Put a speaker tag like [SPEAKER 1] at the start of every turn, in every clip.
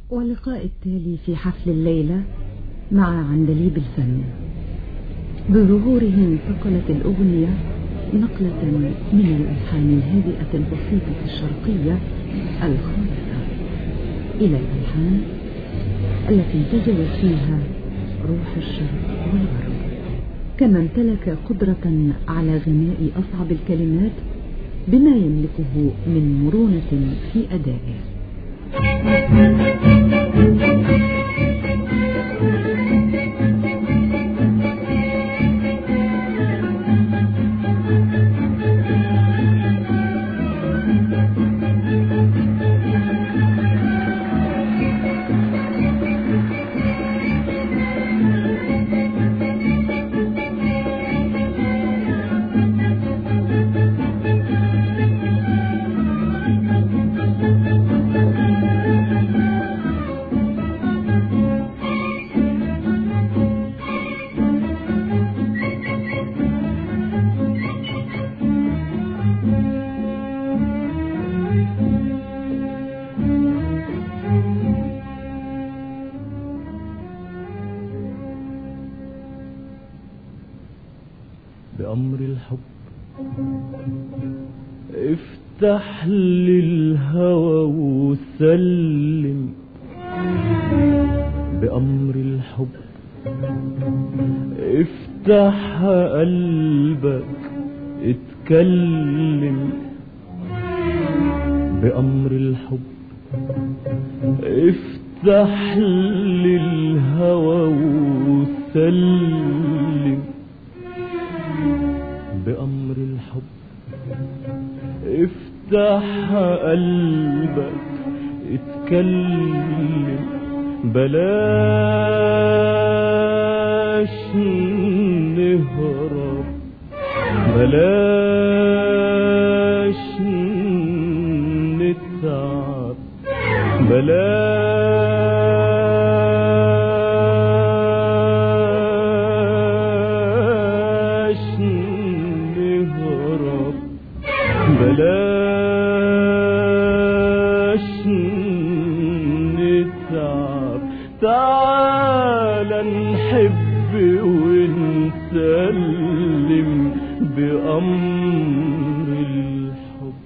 [SPEAKER 1] واللقاء التالي في حفل الليلة مع عندليب الفن بظهوره انتقلت الأغنية نقلة من الألحان الهادئة البسيطة الشرقية الخالصة إلى الألحان التي انتجلت فيها روح الشرق والغرب كما امتلك قدرة على غناء أصعب الكلمات بما يملكه من مرونة في أدائه
[SPEAKER 2] بأمر الحب افتح للهوى وسلم بأمر الحب افتح قلبك اتكلم بأمر الحب افتح للهوى وسلم بأمر الحب افتح قلبك اتكلم بلاش نهرب بلاش نتعب بلاش نهرب بلاش نتعب تعال نحب ونسلم بأمر الحب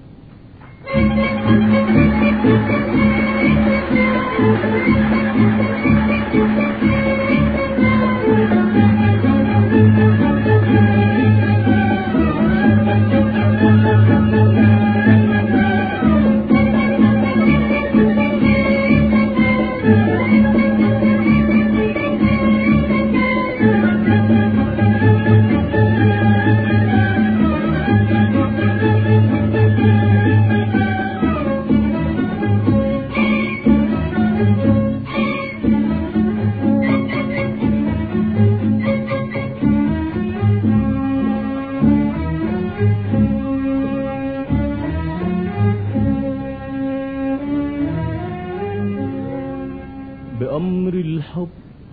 [SPEAKER 2] بأمر الحب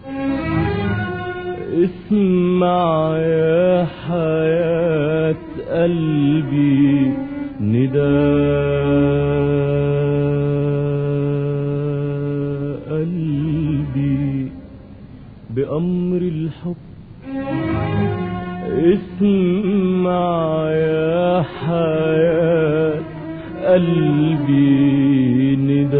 [SPEAKER 2] اسمع يا حياة قلبي نداء قلبي بأمر الحب اسمع يا حياة قلبي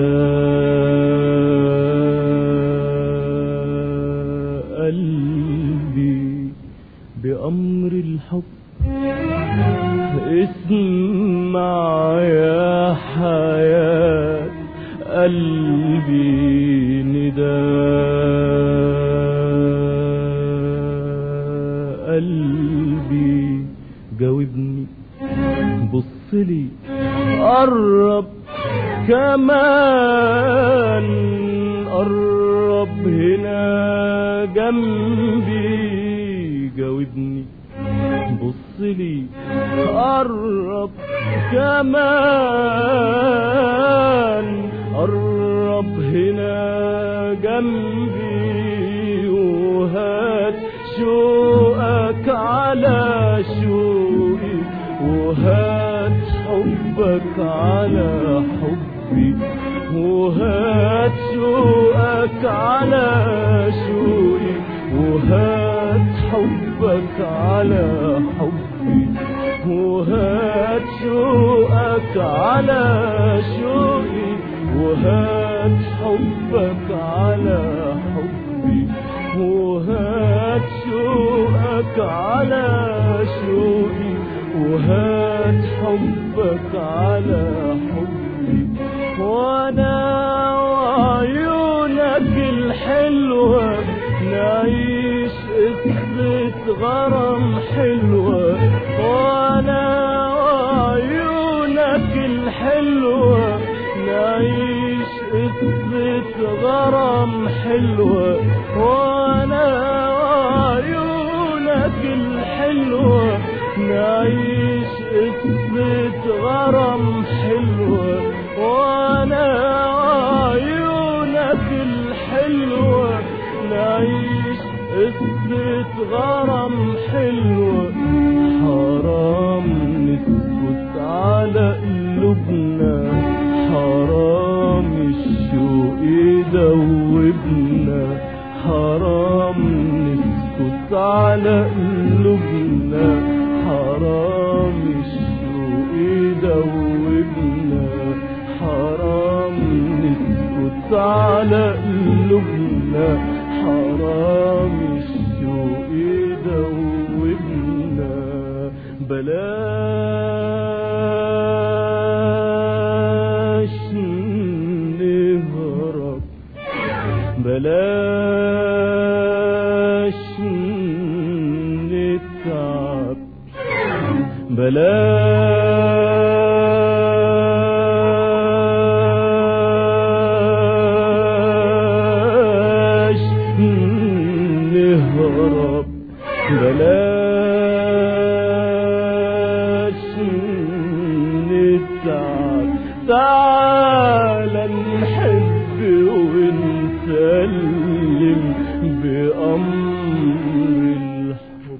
[SPEAKER 2] نداء قلبي بأمر الحب اسمع يا حياة قلبي نداء قلبي جاوبني بصلي قرب كمان قرب هنا جنبي جاوبني بصلي قرب كمان قرب هنا جنبي وهات شوقك على شوقي وهات حبك على حبي وهات شوقك على شوقي وهات حبك على حبي وهات شوقك على شوقي وهات حبك على حبي وهات شوقك على شوقي وهات حبك على حبي وانا وعيونك الحلوة نعيش قصة غرام حلوة وانا وعيونك الحلوة نعيش قصة غرام حلوة وانا وعيونك الحلوة نعيش قصة غرام حلوة وانا وعيونك الحلوة نعيش قصة غرام حلوة حرام نسكت على قلوبنا حرام الشوق يدوبنا حرام نسكت على قلوبنا حرام الشوق يدوبنا حرام نسكت على قلوبنا حرام الشوق يدوبنا بلاش نهرب بلاش نتعب بلاش نهرب بلاش نتعب تعال نحب ونسلم بأمر الحب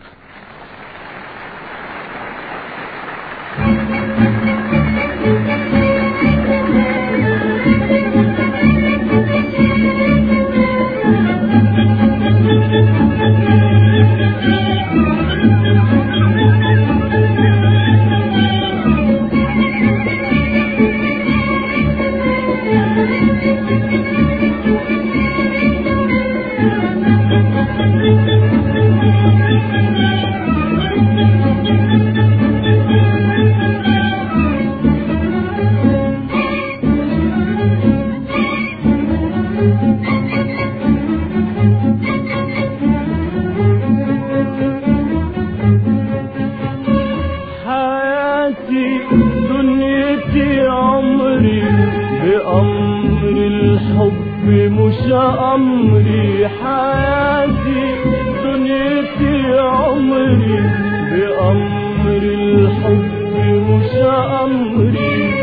[SPEAKER 2] حياتي دنيتي عمري بأمر الحب مش أمري حياتي دنيتي عمري بأمر الحب مش أمري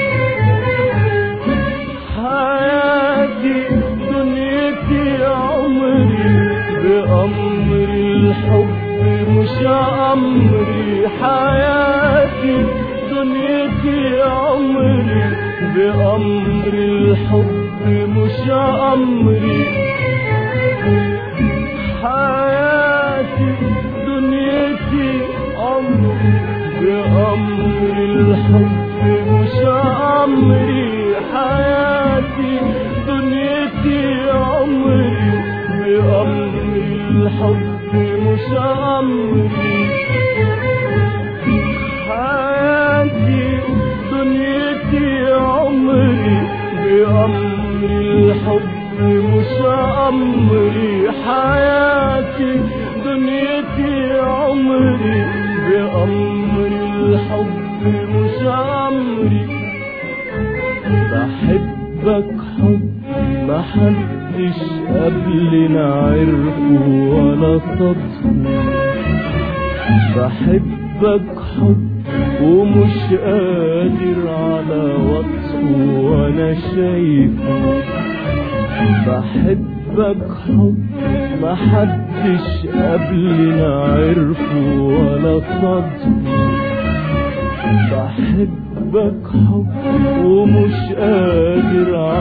[SPEAKER 2] حياتي دنيتي عمري بأمر الحب مش أمري حياتي دنيتي عمري بأمر الحب مش أمري حياتي دنيتي عمري بأمر الحب مش أمري حياتي دنيتي عمري بأمر الحب مش أمري حياتي دنيتي عمري بأمر الحب مش أمري حياتي دنيتي عمري بأمر الحب مش أمري بحبك حب ما حدش قبلنا عرفه ولا صدفه بحبك حب ومش قادر على وصفه وانا شايفه بحبك حب ما حدش قبلنا عرفه ولا صدفه بحبك حب ومش قادر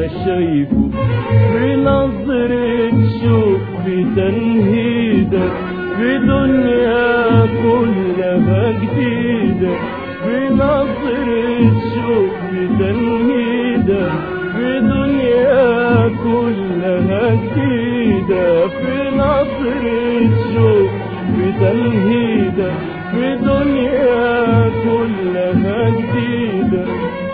[SPEAKER 2] شايفه بنظرة شوق بتنهيدك بدنيا كلها جديدة بنظرة شوق بتنهيدك بدنيا كلها جديدة في نظرة شوق بتنهيدة في دنيا كلها جديدة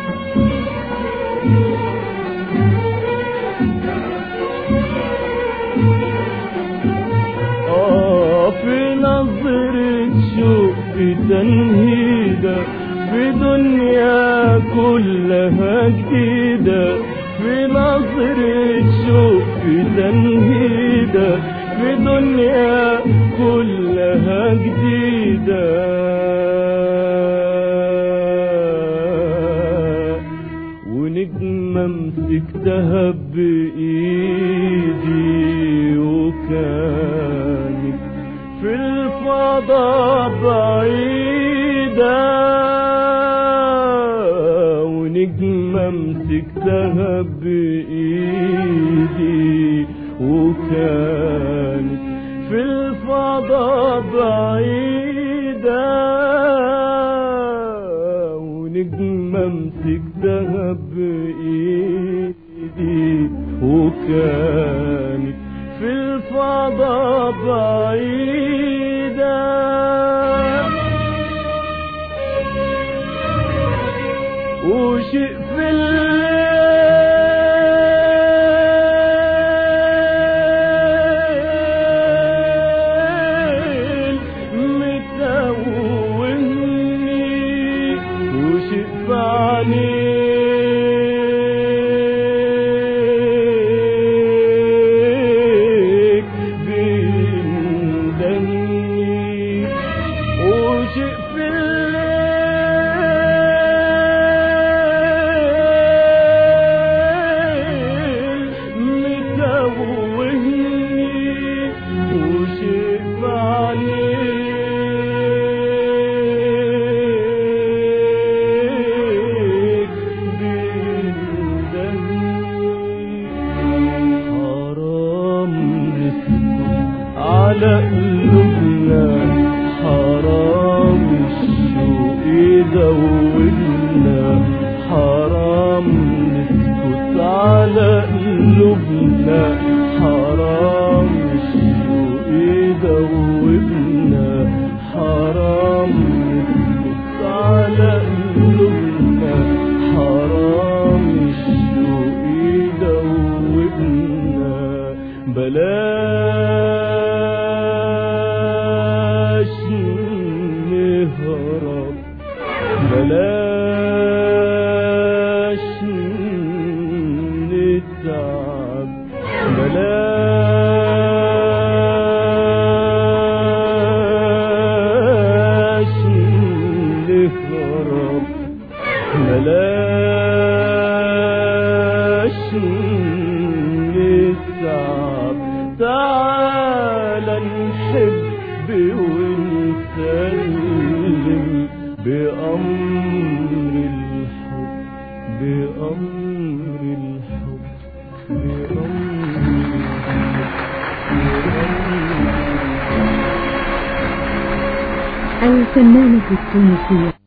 [SPEAKER 2] آه في نظرة شوق بتنهيدة في دنيا كلها جديدة في نظرة شوق بتنهيدة في دنيا كلها جديدة ونجمة مسكتها بإيدي وكانت في الفضاء بعيدة ونجمة مسكتها بإيدي وكانت في الفضاء بعيدة ونجمة مسكتها بإيدي وكانت في الفضاء بعيدة وشيء في الليل متوهني وشيء في عينيك بيندهني وشيء في الليل متوهني وشيء في عينيك بيندهني حرام نسكت على قلوبنا حرام الشوق يدوبنا حرام نسكت على قلوبنا حرام الشوق يدوبنا حرام نسكت على قلوبنا حرام الشوق يدوبنا بلاش نهرب بلاش نتعب بلاش نهرب بلاش نتعب تعال نحب ونسلم بأمر الحب بأمر الحب بأمر الحب
[SPEAKER 1] الفنانة التونسية